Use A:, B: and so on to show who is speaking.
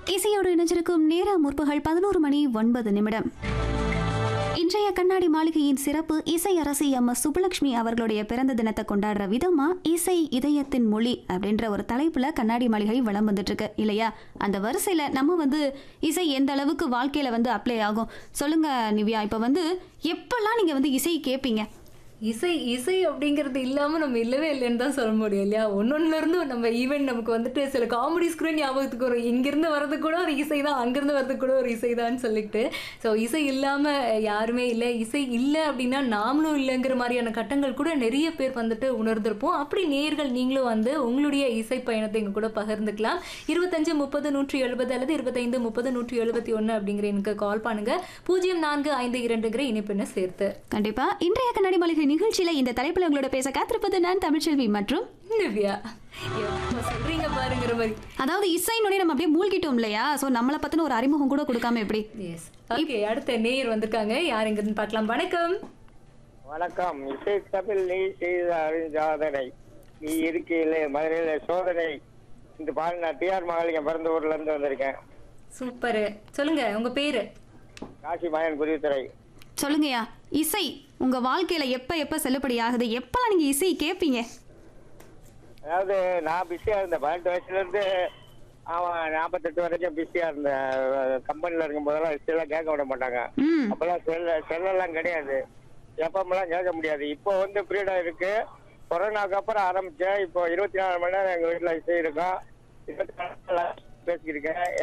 A: இசையோடு இணைஞ்சிருக்கும் நேர முற்பகல் பதினோரு மணி ஒன்பது நிமிடம் இன்றைய கண்ணாடி மாளிகையின் சிறப்பு இசை அரசி எம் எஸ் சுப்புலட்சுமி அவர்களுடைய பிறந்த தினத்தை கொண்டாடுற விதமா இசை இதயத்தின் மொழி அப்படின்ற ஒரு தலைப்புல கண்ணாடி மாளிகை வளம் வந்துட்டு இருக்கு இல்லையா அந்த வரிசையில நம்ம வந்து இசை எந்த அளவுக்கு வாழ்க்கையில வந்து அப்ளை ஆகும் சொல்லுங்க நிவ்யா இப்ப வந்து எப்பெல்லாம் நீங்க வந்து இசை கேட்பீங்க
B: இசை இசை அப்படிங்கிறது இல்லாமல் நம்ம இல்லவே இல்லைன்னு தான் சொல்ல முடியும் இல்லையா ஒன்னொன்னுல இருந்து நம்ம ஈவன் நமக்கு வந்துட்டு சில காமெடிஸ் கூட ஞாபகத்துக்கு வரும் இங்கிருந்து வர்றது கூட ஒரு இசை தான் அங்கிருந்து வர்றது கூட ஒரு இசை தான் சொல்லிட்டு ஸோ இசை இல்லாமல் யாருமே இல்லை இசை இல்லை அப்படின்னா நாமளும் இல்லைங்கிற மாதிரியான கட்டங்கள் கூட நிறைய பேர் வந்துட்டு உணர்ந்திருப்போம் அப்படி நேர்கள் நீங்களும் வந்து உங்களுடைய இசை பயணத்தை எங்க கூட பகிர்ந்துக்கலாம் இருபத்தஞ்சு முப்பது நூற்றி எழுபது அல்லது இருபத்தைந்து முப்பது நூற்றி எழுபத்தி ஒன்று அப்படிங்கிற எனக்கு கால் பண்ணுங்க பூஜ்ஜியம் நான்கு ஐந்து இரண்டுங்கிற இணைப்பெண்ணை சேர்த்து
A: கண்டிப்பா இன்றைய கண்ணாடி மாளிகை நிகழ்ச்சியில இந்த தலைப்புல உங்களோட பேச காத்திருப்பது நான் தமிழ்ச்செல்வி மற்றும்
B: திவ்யா எப்ப சொல்றீங்க பாருங்கிற மாதிரி
A: அதாவது இசைனுடைய நம்ம அப்படியே மூழ்கிட்டோம் இல்லையா சோ நம்மளை பத்தின ஒரு அறிமுகம் கூட கொடுக்காம எப்படி
B: எஸ் ஓகே அடுத்த நேயர் வந்திருக்காங்க யார் எங்கன்னு பார்க்கலாம் வணக்கம்
C: வணக்கம் இசை தமிழ் நீ செய்த அறிஞ்சாதனை நீ இருக்கையிலே மதுரையில சோதனை இந்த பால் நான் டிஆர் மகாலிங்கம் பிறந்த ஊர்ல இருந்து வந்திருக்கேன்
B: சூப்பர் சொல்லுங்க உங்க பேரு
C: காசி மாயன் குருவித்துறை
A: சொல்லுங்கய்யா இசை உங்க வாழ்க்கையில எப்ப எப்ப செல்லுபடி ஆகுது எப்பெல்லாம் நீங்க இசை கேட்பீங்க
C: அதாவது நான் பிஸியா இருந்தேன் பதினெட்டு வயசுல இருந்து அவன் நாற்பத்தெட்டு வரைக்கும் பிஸியா இருந்தேன் கம்பெனில இருக்கும் போதெல்லாம் இசையெல்லாம் கேட்க விட மாட்டாங்க
A: ம்
C: அப்பெல்லாம் செல்ல செல்லெல்லாம் கிடையாது எப்பமெல்லாம் கேட்க முடியாது இப்போ வந்து ஃப்ரீடம் இருக்கு கொரோனாக்கு அப்புறம் ஆரம்பிச்சேன் இப்போ இருபத்தி நாலு மணி நேரம் எங்க வீட்டுல இசை இருக்கும் இருபத்தி நாலு பேசியிருக்கேன்